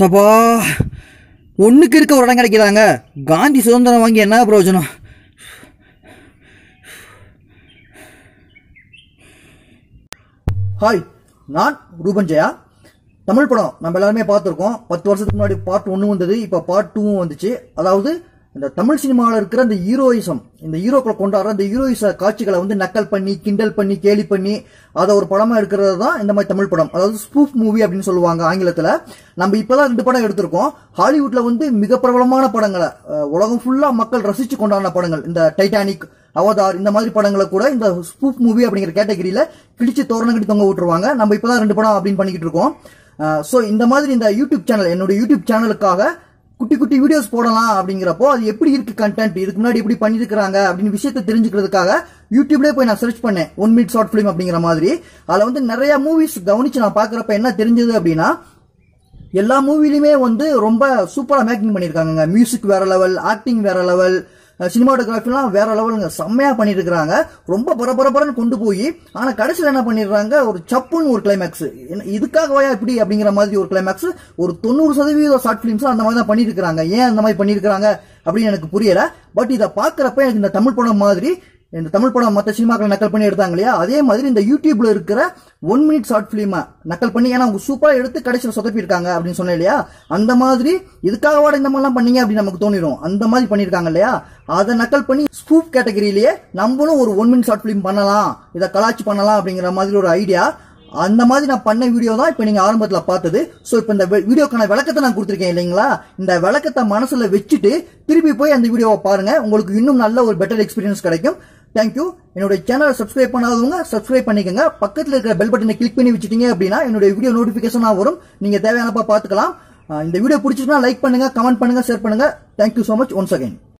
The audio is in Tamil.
சபா ஒன்றுக்கு இருக்க ஒரு இடம் கிடைக்கிறாங்க காந்தி சுதந்திரம் வாங்கி என்ன பிரயோஜனம் ஹாய் நான் ரூபன் ஜெயா தமிழ் படம் நம்ம எல்லாருமே பார்த்துருக்கோம் பத்து வருஷத்துக்கு முன்னாடி பார்ட் ஒன்று வந்தது இப்போ பார்ட் டூவும் வந்துச்சு அதாவது இந்த தமிழ் சினிமாவில் இருக்கிற இந்த ஹீரோயிசம் இந்த ஹீரோக்களை கொண்டாடுற இந்த ஹீரோயிச காட்சிகளை வந்து நக்கல் பண்ணி கிண்டல் பண்ணி கேலி பண்ணி அதை ஒரு படமா எடுக்கிறது தான் இந்த மாதிரி தமிழ் படம் அதாவது ஸ்பூஃப் மூவி அப்படின்னு சொல்லுவாங்க ஆங்கிலத்தில் நம்ம இப்போதான் ரெண்டு படம் எடுத்திருக்கோம் ஹாலிவுட்ல வந்து மிக பிரபலமான படங்களை அஹ், உலகம் ஃபுல்லா மக்கள் ரசிச்சு கொண்டாடின படங்கள் இந்த டைட்டானிக் அவதார் இந்த மாதிரி படங்களை கூட இந்த ஸ்பூஃப் மூவி அப்படிங்கிற கேட்டகரியில கிழிச்சு தோரணம் கட்டி தொங்க விட்டுருவாங்க நம்ம இப்பதான் ரெண்டு படம் அப்படின்னு பண்ணிக்கிட்டு இருக்கோம் ஸோ இந்த மாதிரி இந்த யூடியூப் சேனல் என்னோட யூடியூப் சேனலுக்காக குட்டி குட்டி வீடியோஸ் போடலாம் அப்படிங்கிறப்போ அது எப்படி இருக்கு கண்டென்ட் இதுக்கு முன்னாடி எப்படி பண்ணிருக்காங்க அப்படின்னு விஷயத்தை தெரிஞ்சுக்கிறதுக்காக யூடியூப்லேயே போய் நான் சர்ச் பண்ணேன் ஒன் மினிட் ஷார்ட் ஃபிலிம் அப்படிங்கிற மாதிரி அதில் வந்து நிறைய மூவிஸ் கவனிச்சு நான் பார்க்குறப்ப என்ன தெரிஞ்சது அப்படின்னா எல்லா மூவிலையுமே வந்து ரொம்ப சூப்பரா மேக்கிங் பண்ணியிருக்காங்க மியூசிக் வேற லெவல் ஆக்டிங் வேற லெவல் சினிமாட்டோகிராஃபிலாம் வேற லெவலுங்க செம்மையா பண்ணியிருக்கிறாங்க ரொம்ப பரபரப்பரன்னு கொண்டு போய் ஆனா கடைசியில் என்ன பண்ணிடுறாங்க ஒரு சப்புன்னு ஒரு கிளைமேக்ஸ் இதுக்காகவா இப்படி அப்படிங்கிற மாதிரி ஒரு கிளைமேக்ஸ் ஒரு தொண்ணூறு சதவீத ஷார்ட் ஃபிலிம்ஸ் அந்த மாதிரி தான் பண்ணியிருக்கிறாங்க ஏன் அந்த மாதிரி பண்ணியிருக்கிறாங்க அப்படின்னு எனக்கு புரியல பட் இதை பார்க்குறப்ப எனக்கு இந்த தமிழ் படம் மாதிரி இந்த தமிழ் படம் மற்ற சினிமாக்களை நக்கல் பண்ணி எடுத்தாங்க இல்லையா அதே மாதிரி இந்த யூடியூப்ல இருக்கிற ஒன் மினிட் ஷார்ட் பிலிமை நக்கல் பண்ணி ஏன்னா அவங்க சூப்பரா எடுத்து கடைசியில் சொதப்பியிருக்காங்க அப்படின்னு சொன்னேன் இல்லையா அந்த மாதிரி இதுக்காக வாட இந்த மாதிரிலாம் பண்ணீங்க அப்படின்னு நமக்கு தோணிடும் அந்த மாதிரி பண்ணியிருக்காங்க இல்லையா அதை நக்கல் பண்ணி ஸ்பூப் கேட்டகரியிலேயே நம்மளும் ஒரு ஒன் மினிட் ஷார்ட் ஃபிலிம் பண்ணலாம் இதை கலாச்சி பண்ணலாம் அப்படிங்கிற மாதிரி ஒரு ஐடியா அந்த மாதிரி நான் பண்ண வீடியோ தான் இப்போ நீங்க ஆரம்பத்துல பார்த்தது ஸோ இப்போ இந்த வெ- வீடியோக்கான விளக்கத்தை நான் கொடுத்துருக்கேன் இல்லைங்களா இந்த விளக்கத்தை மனசுல வச்சுட்டு திருப்பி போய் அந்த வீடியோவை பாருங்க உங்களுக்கு இன்னும் நல்ல ஒரு பெட்டர் எக்ஸ்பீரியன்ஸ் கிடைக்கும் தேங்க்யூ என்னோட சேனலை சப்ஸ்கிரைப் பண்ணாதவங்க சப்ஸ்கிரைப் பண்ணிக்கோங்க பக்கத்தில் இருக்கிற பெல் பட்டனை கிளிக் பண்ணி வச்சுட்டீங்க அப்படின்னா என்னோட வீடியோ நோட்டிஃபிகேஷனாக வரும் நீங்க தேவையானப்ப பார்த்துக்கலாம் அஹ் இந்த வீடியோ பிடிச்சிருந்தா லைக் பண்ணுங்க கமெண்ட் பண்ணுங்க ஷேர் பண்ணுங்க thank you so much once again